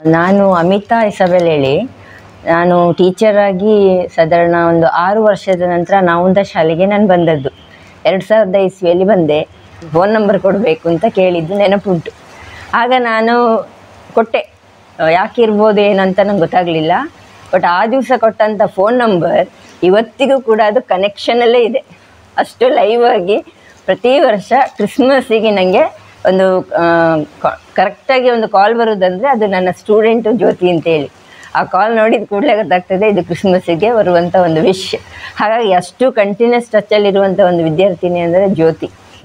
ನಾನು ಅಮಿತಾ ಇಸಬೆಲ್ ಹೇಳಿ ನಾನು ಟೀಚರ್ ಆಗಿ ಸಾಧಾರಣ ಒಂದು ಆರು ವರ್ಷದ ನಂತರ ನಾವುಂದ ಶಾಲೆಗೆ ನಾನು ಬಂದದ್ದು ಎರಡು ಸಾವಿರದ ಇಸ್ವಿಯಲ್ಲಿ ಬಂದೆ ಫೋನ್ ನಂಬರ್ ಕೊಡಬೇಕು ಅಂತ ಕೇಳಿದ್ದು ನೆನಪುಂಟು ಆಗ ನಾನು ಕೊಟ್ಟೆ ಯಾಕೆ ಇರ್ಬೋದು ಏನು ಅಂತ ನಂಗೆ ಗೊತ್ತಾಗಲಿಲ್ಲ ಬಟ್ ಆ ದಿವಸ ಕೊಟ್ಟಂಥ ಫೋನ್ ನಂಬರ್ ಇವತ್ತಿಗೂ ಕೂಡ ಅದು ಕನೆಕ್ಷನಲ್ಲೇ ಇದೆ ಅಷ್ಟು ಲೈವ್ ಆಗಿ ಪ್ರತಿ ವರ್ಷ ಕ್ರಿಸ್ಮಸ್ಸಿಗೆ ನನಗೆ ಒಂದು ಕರೆಕ್ಟಾಗಿ ಒಂದು ಕಾಲ್ ಬರೋದಂದರೆ ಅದು ನನ್ನ ಸ್ಟೂಡೆಂಟು ಜ್ಯೋತಿ ಅಂತೇಳಿ ಆ ಕಾಲ್ ನೋಡಿದ ಕೂಡಲೇ ಗೊತ್ತಾಗ್ತದೆ ಇದು ಕ್ರಿಸ್ಮಸ್ಸಿಗೆ ಬರುವಂಥ ಒಂದು ವಿಶ್ ಹಾಗಾಗಿ ಅಷ್ಟು ಕಂಟಿನ್ಯೂಸ್ ಟಚ್ಚಲ್ಲಿರುವಂಥ ಒಂದು ವಿದ್ಯಾರ್ಥಿನಿ ಅಂದರೆ ಜ್ಯೋತಿ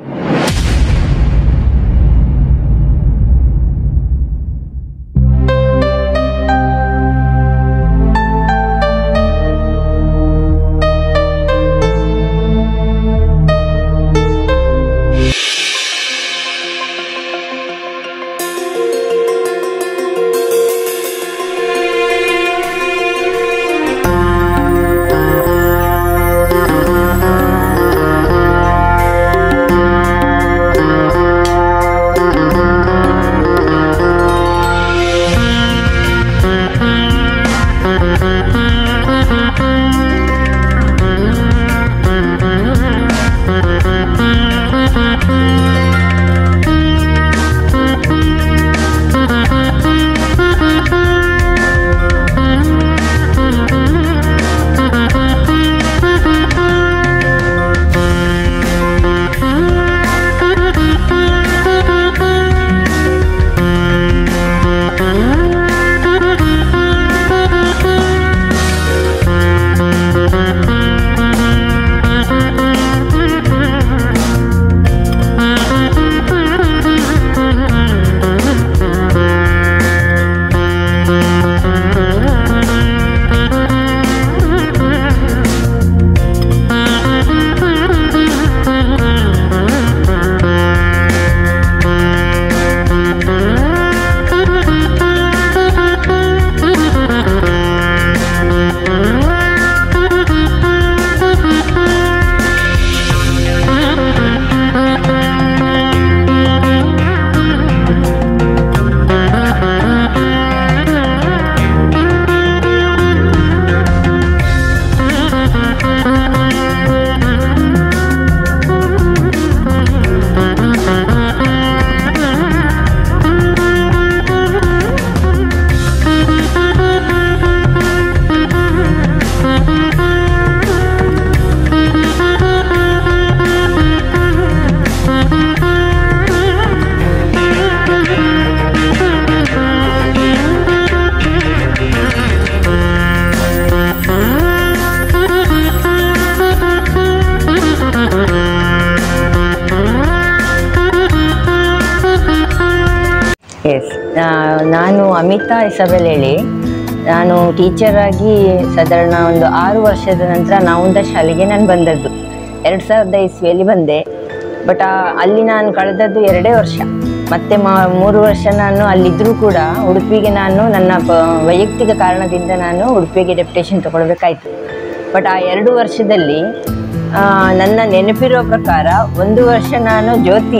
ಎಸ್ ನಾನು ಅಮಿತಾ ಇಸಬೆಲ್ ಹೇಳಿ ನಾನು ಟೀಚರ್ ಆಗಿ ಸಾಧಾರಣ ಒಂದು ಆರು ವರ್ಷದ ನಂತರ ನಾವುಂದ ಶಾಲೆಗೆ ನಾನು ಬಂದದ್ದು ಎರಡು ಸಾವಿರದ ಇಸ್ವಿಯಲ್ಲಿ ಬಂದೆ ಬಟ್ ಅಲ್ಲಿ ನಾನು ಕಳೆದದ್ದು ಎರಡೇ ವರ್ಷ ಮತ್ತೆ ಮ ಮೂರು ವರ್ಷ ನಾನು ಅಲ್ಲಿದ್ದರೂ ಕೂಡ ಉಡುಪಿಗೆ ನಾನು ನನ್ನ ಪ- ವೈಯಕ್ತಿಕ ಕಾರಣದಿಂದ ನಾನು ಉಡುಪಿಗೆ ಡೆಪ್ಯುಟೇಷನ್ ತಗೊಳ್ಬೇಕಾಯ್ತು ಬಟ್ ಆ ಎರಡು ವರ್ಷದಲ್ಲಿ ಆ, ನನ್ನ ನೆನಪಿರೋ ಪ್ರಕಾರ ಒಂದು ವರ್ಷ ನಾನು ಜ್ಯೋತಿ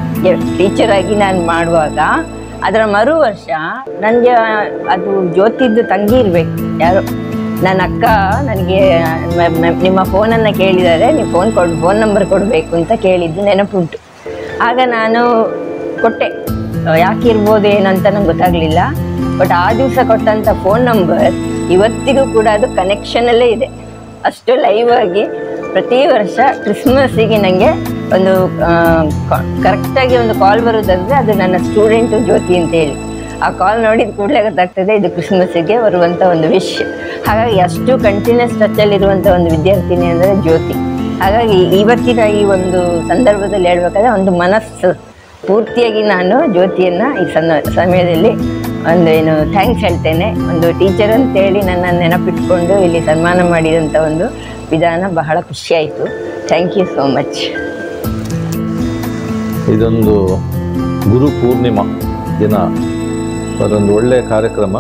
ಟೀಚರ್ ಆಗಿ ನಾನು ಮಾಡುವಾಗ ಅದರ ಮರು ವರ್ಷ ನನಗೆ ಅದು ಜ್ಯೋತಿದ್ದು ತಂಗಿ ಇರಬೇಕು ಯಾರು ನನ್ನ ಅಕ್ಕ ನನಗೆ ಮ- ಮ- ನಿಮ್ಮ ಫೋನನ್ನು ಕೇಳಿದರೆ ನೀವು ಫೋನ್ ಕೊಡು ಫೋನ್ ನಂಬರ್ ಕೊಡಬೇಕು ಅಂತ ಕೇಳಿದ್ದು ನೆನಪುಂಟು ಆಗ ನಾನು ಕೊಟ್ಟೆ ಯಾಕೆ ಇರ್ಬೋದು ಏನಂತ ನಂಗೆ ಗೊತ್ತಾಗಲಿಲ್ಲ ಬಟ್ ಆ ದಿವಸ ಕೊಟ್ಟಂಥ ಫೋನ್ ನಂಬರ್ ಇವತ್ತಿಗೂ ಕೂಡ ಅದು ಕನೆಕ್ಷನಲ್ಲೇ ಇದೆ ಅಷ್ಟು ಲೈವ್ ಆಗಿ ಪ್ರತಿ ವರ್ಷ ಕ್ರಿಸ್ಮಸ್ಸಿಗೆ ನನಗೆ ಒಂದು ಕರೆಕ್ಟಾಗಿ ಒಂದು ಕಾಲ್ ಬರೋದಂದರೆ ಅದು ನನ್ನ ಸ್ಟೂಡೆಂಟು ಜ್ಯೋತಿ ಅಂತೇಳಿ ಆ ಕಾಲ್ ನೋಡಿದ ಕೂಡಲೇ ಗೊತ್ತಾಗ್ತದೆ ಇದು ಕ್ರಿಸ್ಮಸ್ಸಿಗೆ ಬರುವಂಥ ಒಂದು ವಿಶ್ ಹಾಗಾಗಿ ಅಷ್ಟು ಕಂಟಿನ್ಯೂಸ್ ಟಚ್ಚಲ್ಲಿರುವಂಥ ಒಂದು ವಿದ್ಯಾರ್ಥಿನಿ ಅಂದರೆ ಜ್ಯೋತಿ ಹಾಗಾಗಿ ಇವತ್ತಿನ ಈ ಒಂದು ಸಂದರ್ಭದಲ್ಲಿ ಹೇಳ್ಬೇಕಾದ್ರೆ ಒಂದು ಮನಸ್ಸು ಪೂರ್ತಿಯಾಗಿ ನಾನು ಜ್ಯೋತಿಯನ್ನು ಈ ಸಣ್ಣ ಸಮಯದಲ್ಲಿ ಒಂದು ಏನು ಥ್ಯಾಂಕ್ಸ್ ಹೇಳ್ತೇನೆ ಒಂದು ಟೀಚರ್ ಅಂತೇಳಿ ನನ್ನ ನೆನಪಿಟ್ಕೊಂಡು ಇಲ್ಲಿ ಸನ್ಮಾನ ಮಾಡಿದಂಥ ಒಂದು ವಿಧಾನ ಬಹಳ ಖುಷಿಯಾಯಿತು ಥ್ಯಾಂಕ್ ಯು ಸೋ ಮಚ್ ಇದೊಂದು ಗುರು ಪೂರ್ಣಿಮಾ ದಿನ ಅದೊಂದು ಒಳ್ಳೆಯ ಕಾರ್ಯಕ್ರಮ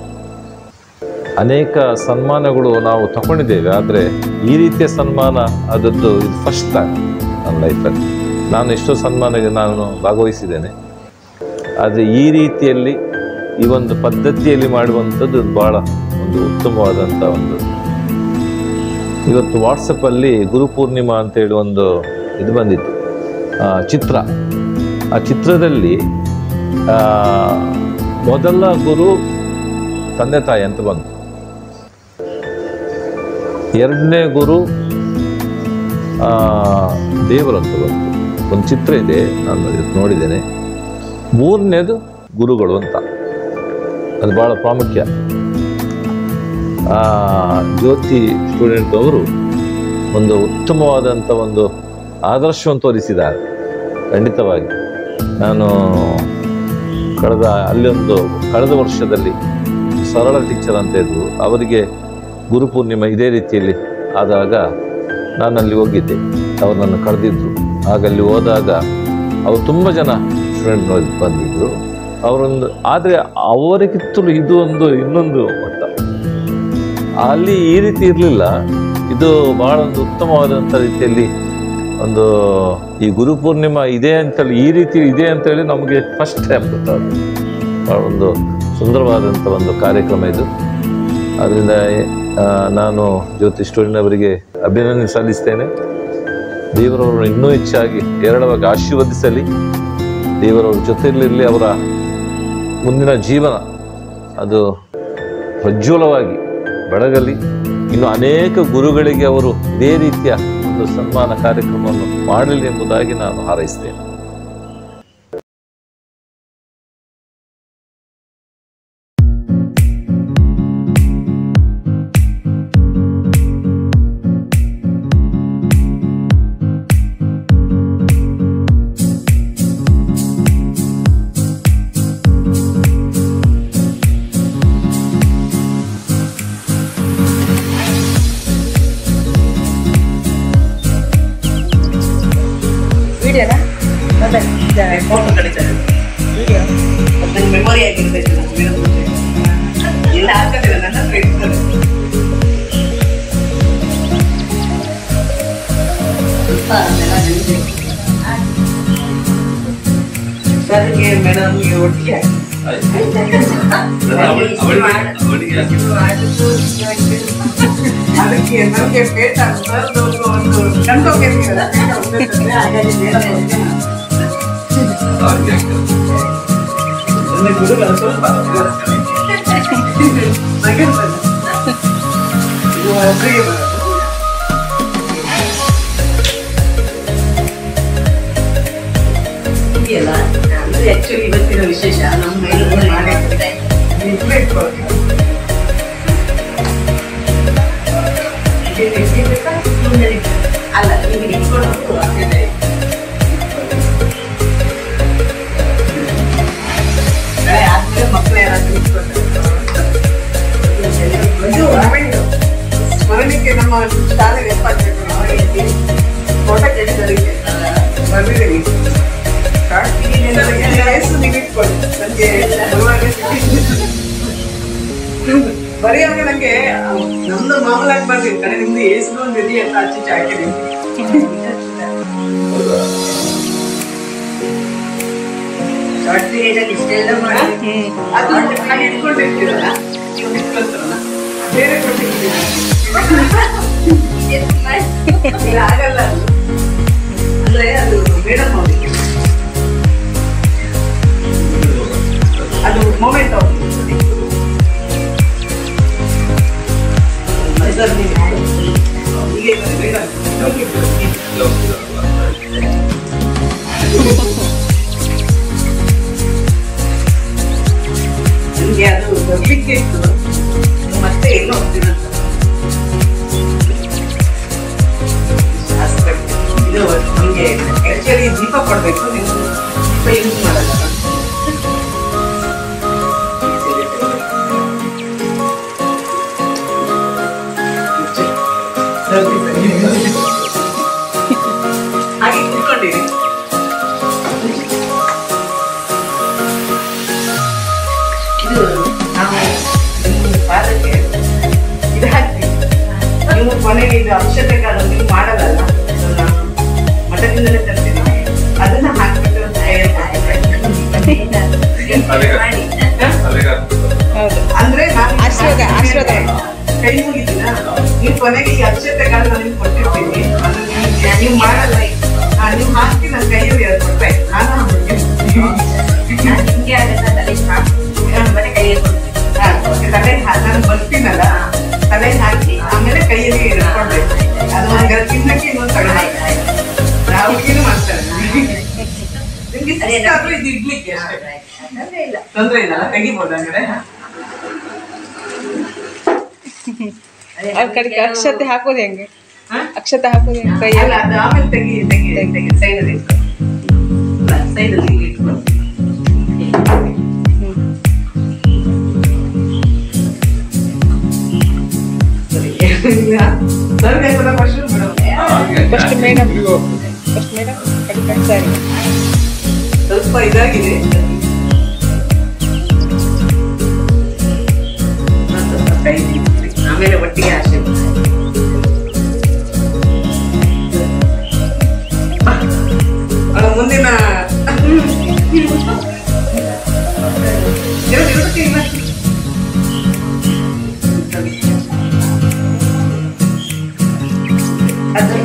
ಅನೇಕ ಸನ್ಮಾನಗಳು ನಾವು ತಗೊಂಡಿದ್ದೇವೆ ಆದರೆ ಈ ರೀತಿಯ ಸನ್ಮಾನ ಅದದ್ದು ಇದು ಫಸ್ಟ್ ಟೈಮ್ ನನ್ನ ಲೈಫಲ್ಲಿ ನಾನು ಎಷ್ಟೋ ಸನ್ಮಾನಕ್ಕೆ ನಾನು ಭಾಗವಹಿಸಿದ್ದೇನೆ ಆದರೆ ಈ ರೀತಿಯಲ್ಲಿ ಈ ಒಂದು ಪದ್ಧತಿಯಲ್ಲಿ ಮಾಡುವಂಥದ್ದು ಬಹಳ ಒಂದು ಉತ್ತಮವಾದಂಥ ಒಂದು ಇವತ್ತು ವಾಟ್ಸಪ್ಪಲ್ಲಿ ಗುರುಪೂರ್ಣಿಮಾ ಅಂತೇಳಿ ಒಂದು ಇದು ಬಂದಿತ್ತು ಆ, ಚಿತ್ರ ಆ ಚಿತ್ರದಲ್ಲಿ ಆ, ಮೊದಲ ಗುರು ತಂದೆ ತಾಯಿ ಅಂತ ಬಂತು ಎರಡನೇ ಗುರು ಆ, ದೇವರು ಅಂತ ಬಂತು ಒಂದು ಚಿತ್ರ ಇದೆ ನಾನು ಇವತ್ತು ನೋಡಿದ್ದೇನೆ ಮೂರನೇದು ಗುರುಗಳು ಅಂತ ಅದು ಬಹಳ ಪ್ರಾಮುಖ್ಯ ಆ, ಜ್ಯೋತಿ ಸ್ಟೂಡೆಂಟ್ ಅವರು ಒಂದು ಉತ್ತಮವಾದಂಥ ಒಂದು ಆದರ್ಶವನ್ನು ತೋರಿಸಿದ್ದಾರೆ ಖಂಡಿತವಾಗಿ ನಾನು ಕಳೆದ ಅಲ್ಲಿ ಒಂದು ಕಳೆದ ವರ್ಷದಲ್ಲಿ ಸರಳ ಟೀಚರ್ ಅಂತ ಇದ್ರು ಅವರಿಗೆ ಗುರುಪೂರ್ಣಿಮೆ ಇದೇ ರೀತಿಯಲ್ಲಿ ಆದಾಗ ನಾನು ಅಲ್ಲಿ ಹೋಗಿದ್ದೆ ಅವರು ನನ್ನ ಕರೆದಿದ್ರು ಆಗ ಅಲ್ಲಿ ಹೋದಾಗ ಅವರು ತುಂಬ ಜನ ಸ್ಟೂಡೆಂಟ್ ಬಂದಿದ್ದರು ಅವರೊಂದು ಆದರೆ ಅವರಿಗಿಂತಲೂ ಇದು ಒಂದು ಇನ್ನೊಂದು ಮಟ್ಟ ಅಲ್ಲಿ ಈ ರೀತಿ ಇರಲಿಲ್ಲ ಇದು ಬಹಳ ಒಂದು ಉತ್ತಮವಾದಂಥ ರೀತಿಯಲ್ಲಿ ಒಂದು ಈ ಗುರುಪೂರ್ಣಿಮಾ ಇದೆ ಅಂತೇಳಿ ಈ ರೀತಿ ಇದೆ ಅಂತೇಳಿ ನಮಗೆ ಫಸ್ಟ್ ಟೈಮ್ ಗೊತ್ತಾಗುತ್ತೆ ಬಹಳ ಒಂದು ಸುಂದರವಾದಂಥ ಒಂದು ಕಾರ್ಯಕ್ರಮ ಇದು ಅದರಿಂದ ಆ, ನಾನು ಜ್ಯೋತಿ ಸ್ಟೂಡೆಂಟ್ ಅವರಿಗೆ ಅಭಿನಂದನೆ ಸಲ್ಲಿಸ್ತೇನೆ ದೇವರವರು ಇನ್ನೂ ಹೆಚ್ಚಾಗಿ ಹೇರಳವಾಗಿ ಆಶೀರ್ವದಿಸಲಿ ದೇವರವ್ರ ಜೊತೆಯಲ್ಲಿರಲಿ ಅವರ ಮುಂದಿನ ಜೀವನ ಅದು ಪ್ರಜ್ವಲವಾಗಿ ಬೆಳಗಲಿ ಇನ್ನು ಅನೇಕ ಗುರುಗಳಿಗೆ ಅವರು ಇದೇ ರೀತಿಯ ಒಂದು ಸನ್ಮಾನ ಕಾರ್ಯಕ್ರಮವನ್ನು ಮಾಡಲಿ ಎಂಬುದಾಗಿ ನಾನು ಹಾರೈಸ್ತೇನೆ ವಿಡಿಯೋನಾ ಫೋಟೋ ಕಳಿತಾರೆ ನಂಗೆ ಮೆಮೊರಿ ಆಗಿರ್ಬೇಕು ನಮ್ಮ ಮೇಡಮ್ ಜೊತೆ. ಎಲ್ಲ ಹಾಕೋದಿಲ್ಲ ನನ್ನ ಹತ್ರ ಇರ್ತದೆ ಸ್ವಲ್ಪ ಅದೆಲ್ಲ ನೆನಪಿದೆ. ಸರ್ಗೆ ಮೇಡಮ್ಗೆ ಒಟ್ಟಿಗೆ ಅದಕ್ಕೆ ನಮಗೆ ಬೇಟ ಸರ್ದವ್ರು ಒಂದು ಕಂಡೋಗಿರ್ತೀರಲ್ಲ ಬೇಟ ಹೋಗ್ಬೇಕಂದ್ರೆ ಹಾಗಾಗಿ ಬೇಡ ಹೋಗಿ ಗುರುಗಳು ಸ್ವಲ್ಪ ನಗಿರ್ತಾರೆ. ಇದು ಒಬ್ರಿಗೆ ಬರೋದು. ಇದೆಯಲ್ಲ, ಅದು actually ಇವತ್ತಿನ ವಿಶೇಷ ನಮ್ಮ ಮೈಲೂರು ಮಾಡೇ ಇರ್ಬೇಕು ಅವ್ರಿಗೆ. ಇದು ಇರ್ಬೇಕಾ? ಮುಂದೆ ಇರ್ಬೇಕಾ? ಅಲ್ಲ ನಿಮಗೆ ಇಟ್ಕೊಂಡು ಹೋಗು, ಅದೇ ನಾಳೆ ಆದ್ಮೇಲೆ ಮಕ್ಕಳು ಯಾರಾದ್ರೂ ಇಟ್ಕೊಂಡ್ರೆ ಇದು ಅರವಿಂದ್ ಸ್ಮರಣಕ್ಕೆ ನಮ್ಮ ಶಾಲೆ ನೆನಪಾಗ್ಬೇಕು ಫೋಟೋ ಕೇಳಿದರಿಗೆ ಬಂದಿದ್ದೀನಿ ವಯಸ್ಸು ನೀವು ಇಟ್ಕೊಳ್ಳಿ ನನಗೆ ಬರೆಯುವಾಗ ನನಗೆ ನಮ್ದು ಮಾಮೂಲಾಗಿ ಬರ್ದಿಲ್ಲ ಕಡೆ ನಿಮ್ದು ಏಸು ಒಂದು ಇದೆ ಅಂತ ಆಚೆ ಹಾಕಿದ್ದೀನಿ ಶಾರ್ಟ್ ಪೀರಿಯಡ್ ಅಲ್ಲಿ ಇಷ್ಟೆಲ್ಲ ಮಾಡಿ ಅದು ಹಾಗೆ ಇಟ್ಕೊಂಡಿರ್ತೀರಲ್ಲ ನೀವು ಇಟ್ಕೊಳ್ತಾರಲ್ಲ ಬೇರೆ ಕೊಟ್ಟಿರ್ತೀರ ಇಲ್ಲ ಆಗಲ್ಲ ಅದು ಅಂದ್ರೆ ಅದು ಮೇಡಮ್ ಅವ್ರಿಗೆ ಅದು ಮೂಮೆಂಟ್ ಅವ್ರಿಗೆ ಸರ್ ನೀವು ಹೀಗೆ ಮೇಡಮ್ ನನಗೆ ಅದು ಬರ್ಲಿಕ್ಕೆ ಇತ್ತು ಮತ್ತೆ ಎಲ್ಲೋ ಹೋಗ್ತೀನಂತ ಶಾಸ್ತ್ರ ಇದು ನಮಗೆ ಆಕ್ಚುಲಿ ದೀಪ ಕೊಡಬೇಕು ನೀವು ದೀಪ ಯೂಸ್ ಮಾಡಲ್ಲ ಹಾಗೆ ಕುತ್ಕೊಂಡಿರಿ ಇದು ನಾವು ನಿಮ್ಮ ಪಾದಕ್ಕೆ ಇದು ಹಾಕ್ತೀವಿ ನೀವು ಕೊನೆಗೆ ಇದು ಔಷಧ ಕಾಲ ನೀವು ಮಾಡಲ್ಲ ಅದು ನಾನು ಮಠದಿಂದಲೇ ತರ್ತೀನಿ ಅದನ್ನ ಹಾಕ್ಬಿಟ್ಟು ತಯಾರು ಮಾಡ್ತೀನಿ. ಹ? ಆಶೀರ್ವಾದ ಆಶೀರ್ವಾದ ಕೈ ಮುಗಿದಿನ ನೀವು ಕೊನೆಗೆ ಈ ಅಕ್ಷತೆಗಳನ್ನ ನಿಮ್ಗೆ ಕೊಟ್ಟಿರ್ತೀನಿ ಅದು ನಿಮ್ಗೆ ನೀವು ಮಾಡಲ್ಲ ಆ, ನೀವು ಹಾಕಿ ನನ್ನ ಕೈಯಲ್ಲಿ ಎರಡು ಕೊಡ್ತಾ ಇದ್ದೀನಿ ನಾನು ಹಿಂಗೆ ಅದನ್ನ ತಲೆಗೆ ಹಾಕಿ ಮತ್ತೆ ಕೈಗೆ ಕೊಡ್ತೀನಿ ತಲೆ ನಾನು ಬರ್ತೀನಲ್ಲ ತಲೆ ಹಾಕಿ ಆಮೇಲೆ ಕೈಯಲ್ಲಿ ಹಿಡ್ಕೊಳ್ಬೇಕು ಅದು ಒಂದ್ ತಿನ್ನಕ್ಕೆ ಇನ್ನೊಂದು ತಗೊಳ್ಳಿ ರಾಹುಲ್ಗಿನೂ ಮಾಡ್ತಾರೆ ನಿಮ್ಗೆ ಸಿಕ್ಕಾದ್ರೂ ಇದು ಇಡ್ಲಿಕ್ಕೆ ಅಷ್ಟೇ ಅಂದ್ರೆ ಇಲ್ಲ ತೊಂದ್ರೆ ಇಲ್ಲ ತೆಗಿಬೋದು ಅಂದ್ರೆ ಅವ್ರ ಕಡೆಗೆ ಅಕ್ಷತೆ ಹಾಕೋದು ಹೆಂಗೆ ಹಾ? ಅಕ್ಷತೆ ಹಾಕೋದು ಹೆಂಗೆ ಅಲ್ಲ ಕೈಯಲ್ಲಿ ಅದು ಆಮೇಲೆ ತೆಗಿ ತೆಗಿ ತೆಗಿ ಸೈಡಲ್ಲಿ ಸೈಡಲ್ಲಿ ಇಟ್ಕೊಂಡು ಸರ್ಗೆ ಕೂಡ ಫಸ್ಟ್ ಬಿಡು ಫಸ್ಟ್ ಮೇಡಮ್ ಫಸ್ಟ್ ಮೇಡಮ್ ಕಡಿಮೆ ಸರಿ ಸ್ವಲ್ಪ ಇದಾಗಿದೆ ಇನ್ನೊಂದ್ ಸ್ವಲ್ಪ ಕೈ ಬಿಡಿ. ಆಮೇಲೆ ಒಟ್ಟಿಗೆ ಆಸೆ ಅವಳ ಮುಂದಿನ ಎರಡು ಇರೋದಕ್ಕೆ ಇಲ್ಲ. ಅದು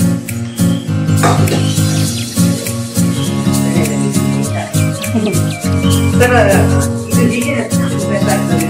ಸರ್ ಇದು ಹೀಗೆ ಬೇಕಾಗ್ತದೆ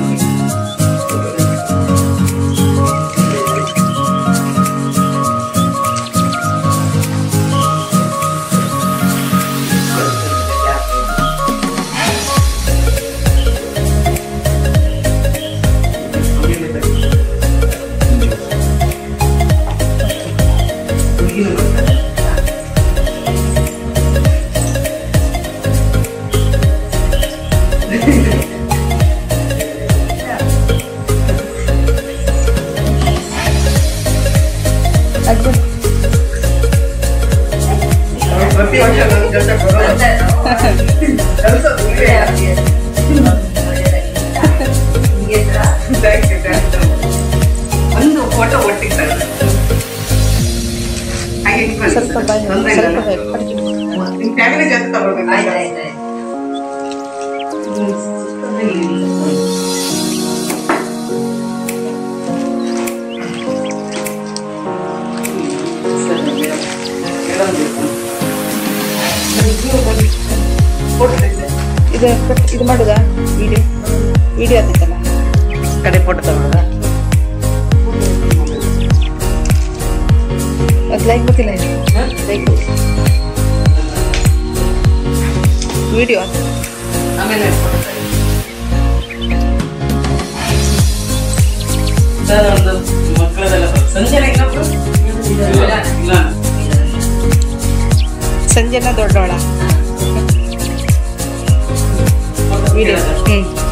ಅದು ಪ್ರತಿ ವರ್ಷ ನನ್ನ ಜೊತೆ ಬರೋದು. ಕಲ್ಸೋದು ನೀವೇ. Thank you, thank you. ಒಂದು ಫೋಟೋ ಒಟ್ಟಿಗೆ ತಗೊಳ್ಳಿ. ಹಾಗೆ ಇಟ್ಕೊಳ್ಳಿ. ಸ್ವಲ್ಪ ಬನ್ನಿ ತೊಂದ್ರೆ ಇಲ್ಲ. ಸ್ವಲ್ಪ ಬೇಕು ಕಡಿಮೆ. ನಿಮ್ ಫ್ಯಾಮಿಲಿ ಜೊತೆ ತಗೊಳ್ಬೇಕು ಇದು ಕಟ್- ಇದು ಮಾಡುದಾ ವಿಡಿಯೋ ವಿಡಿಯೋ ಆಗ್ತೈತಲ್ಲ ಕಡೆ ಫೋಟೋ ತಗೊಳ್ಳೋದ ಅದು ಲೈಕ್ ಗೊತ್ತಿಲ್ಲ ವಿಡಿಯೋ ಆಮೇಲೆ ಸರ್ ಒಂದು ಮಕ್ಕಳದೆಲ್ಲ ಸಂಜೆ ಇನ್ನೊಬ್ರು ಇಲ್ಲ ಸಂಜೆನ ದೊಡ್ಡೋಳ ವಿಡಿಯೋ ಹ್ಞೂ